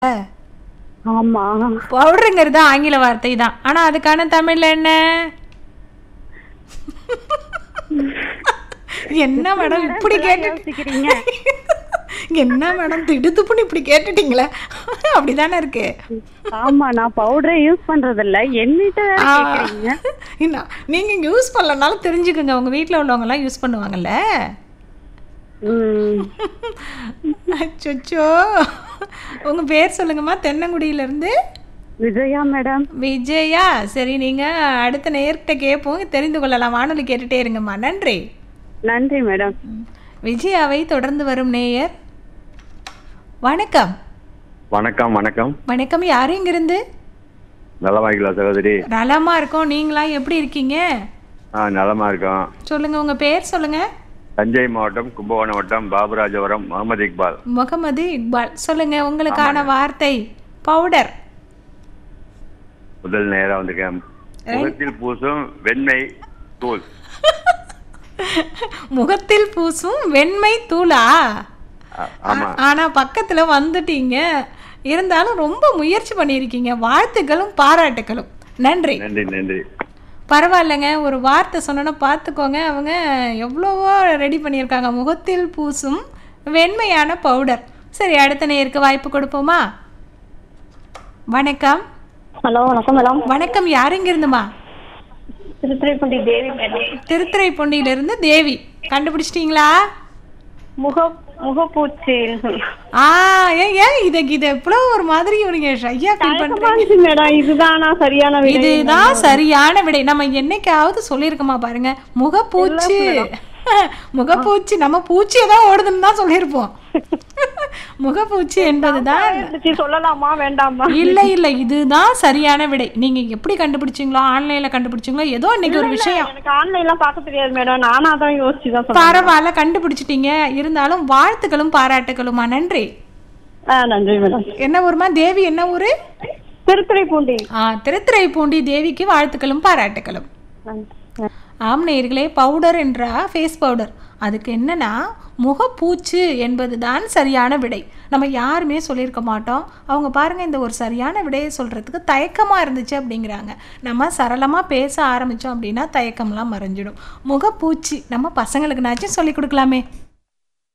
ஆமா பவுடருங்கிறது ஆங்கில வார்த்தை தான் ஆனா அதுக்கான தமிழ்ல என்ன என்ன மேடம் இப்படி கேட்டு யோசிக்கிறீங்க என்ன மேடம் திடுத்துப்புன்னு இப்படி கேட்டுட்டீங்களே அப்படிதானே இருக்கு ஆமா நான் பவுடரே யூஸ் பண்றது இல்ல என்னிட்ட வேற ஆ. கேக்குறீங்க என்ன நீங்க யூஸ் பண்ணலனாலும் தெரிஞ்சுக்கோங்க உங்க வீட்ல உள்ளவங்க எல்லாம் யூஸ் பண்ணுவாங்கல்ல ம். அச்சோ உங்க பேர் சொல்லுங்கம்மா தென்னங்குடியில இருந்து விஜயா மேடம் விஜயா சரி நீங்க அடுத்த நேர்கிட்ட கேட்போம் தெரிந்து கொள்ளலாம் வானொலி கேட்டுட்டே இருங்கம்மா நன்றி நன்றி மேடம் விஜயாவை தொடர்ந்து வரும் நேயர் வணக்கம் வணக்கம் வணக்கம் வணக்கம் யாரு இங்கிருந்து நலமாய்களா சகோதரி நலமா இருக்கோம் நீங்களா எப்படி இருக்கீங்க ஆ நலமா இருக்கோம் சொல்லுங்க உங்க பேர் சொல்லுங்க தஞ்சை மாவட்டம் கும்பகோணம் வட்டம் பாபுராஜபுரம் முகமது இக்பால் முகமது இக்பால் சொல்லுங்க உங்களுக்கான வார்த்தை பவுடர் முதல் நேரம் வந்திருக்கேன் முகத்தில் பூசும் வெண்மை தூள் முகத்தில் பூசும் வெண்மை தூளா ஆ, ஆமா ஆனா பக்கத்துல வந்துட்டீங்க இருந்தாலும் ரொம்ப முயற்சி பண்ணியிருக்கீங்க வாழ்த்துக்களும் பாராட்டுகளும் நன்றி நன்றி நன்றி பரவாயில்லைங்க ஒரு வார்த்தை சொன்னோன்னா பார்த்துக்கோங்க அவங்க எவ்வளவோ ரெடி பண்ணியிருக்காங்க முகத்தில் பூசும் வெண்மையான பவுடர் சரி அடுத்த நேருக்கு வாய்ப்பு கொடுப்போமா வணக்கம் ஹலோ வணக்கம் மேடம் வணக்கம் யாருங்க இருந்துமா திருத்துறைப்பூண்டி தேவி மேடம் திருத்துறைப்பூண்டியிலிருந்து தேவி கண்டுபிடிச்சிட்டீங்களா முக முகப்பூச்சி ஆ ஏன் ஏன் இதை இதை எவ்வளோ ஒரு மாதிரி நீங்க ஷையா ஃபீல் பண்றீங்க மேடம் இதுதானா சரியான இதுதான் சரியான விடை நம்ம என்னைக்காவது சொல்லியிருக்கோமா பாருங்க முகப்பூச்சி முகப்பூச்சி நம்ம பூச்சியை தான் ஓடுதுன்னு தான் சொல்லியிருப்போம் முகப்பூச்சி என்பதுதான் சொல்லலாமா வேண்டாமா இல்ல இல்ல இதுதான் சரியான விடை நீங்க எப்படி கண்டுபிடிச்சீங்களோ ஆன்லைன்ல கண்டுபிடிச்சீங்களோ ஏதோ இன்னைக்கு ஒரு விஷயம் எனக்கு ஆன்லைன்ல பார்க்க தெரியாது மேடம் நானா தான் யோசிச்சு தான் பரவாயில்ல கண்டுபிடிச்சிட்டீங்க இருந்தாலும் வாழ்த்துக்களும் பாராட்டுகளுமா நன்றி ஆ நன்றி மேடம் என்ன ஊருமா தேவி என்ன ஊரு திருத்துறைப்பூண்டி ஆ திருத்துறைப்பூண்டி தேவிக்கு வாழ்த்துக்களும் பாராட்டுகளும் ஆம் நேயர்களே பவுடர் என்றா ஃபேஸ் பவுடர் அதுக்கு என்னன்னா முகப்பூச்சு என்பதுதான் சரியான விடை நம்ம யாருமே சொல்லியிருக்க மாட்டோம் அவங்க பாருங்க இந்த ஒரு சரியான விடையை சொல்றதுக்கு தயக்கமா இருந்துச்சு அப்படிங்கிறாங்க நம்ம சரளமா பேச ஆரம்பிச்சோம் அப்படின்னா தயக்கம்லாம் மறைஞ்சிடும் முகப்பூச்சி நம்ம பசங்களுக்குனாச்சும் சொல்லி கொடுக்கலாமே